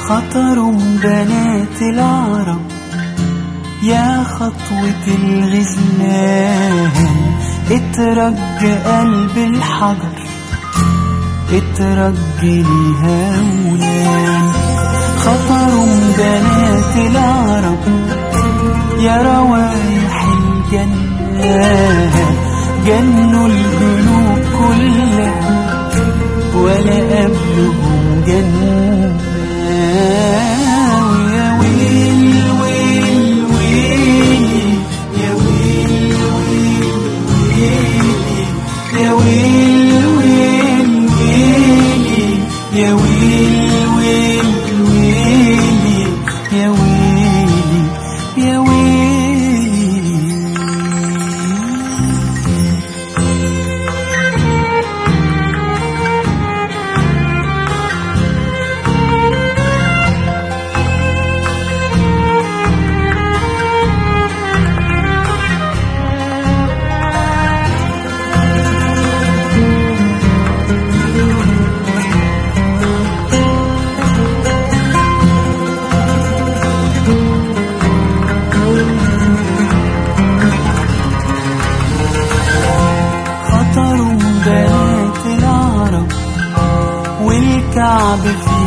خطروا بنات العرب يا خطوة الغزلان اترج قلب الحجر اترج ليها ولان خطروا بنات العرب يا روايح الجنة جنوا القلوب كلها ولا قبلهم جنة ويا ويل ويل ويلي يا ويل ويل ويلي يا ويل ويل ويلي يا ويل ويل ويلي يا ويلي يا ويلي خطروا بنات العرب والكعب في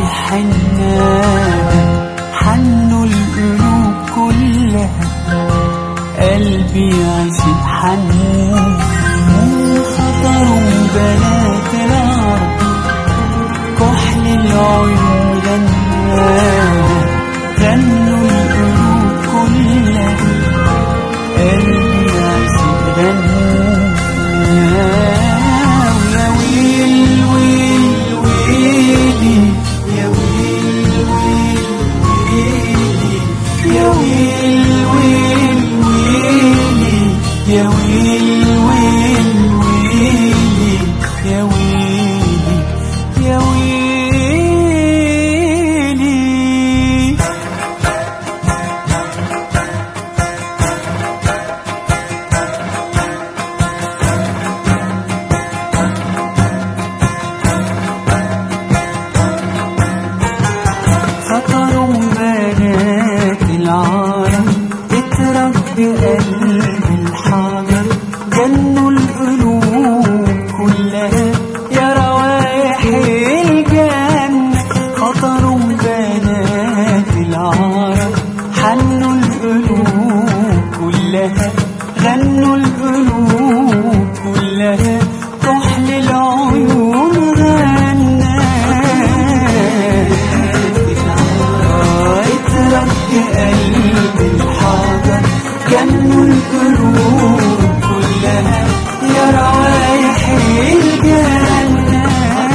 حنان حنوا القلوب كلها قلبي عاشق حنون خطروا بنات العرب كحل العيون غنى غنوا القلوب كلها قلبي عاشق غنى يا ويل ويل ويلي يا ويل ويل ويلي يا ويل ويل ويلي يا ويل ويل ويلي يا ويلي يا ويلي خطروا بنات العالم اترك بقلب الحجر جنوا القلوب كلها يا روايح الجنة خطروا بنات العالم حنوا القلوب كلها غنوا القلوب كلها كحل العيون غنى اترك قلب الحجر جنوا القلوب كلها يا روايح الجنة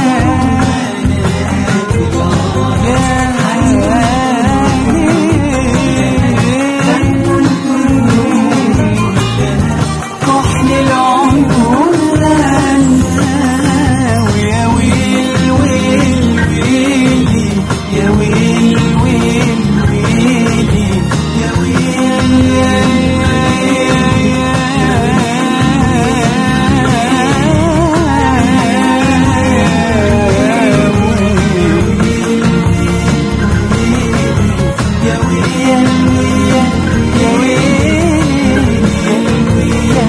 جنوا القلوب كحل العيون غنى ويا ويل ويل ويلي يا ويل ويل ويلي يا ويل يا يا ويل يا ويل يا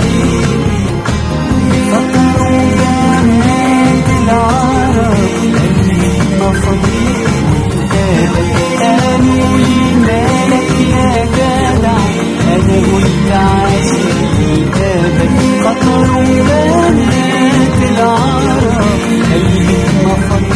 فكروا بنات العرب ما فضيل قالوا لي مالك يا جدع انا قلت عاشق كتابك خطروا بنات العرب قلبي ما فضيل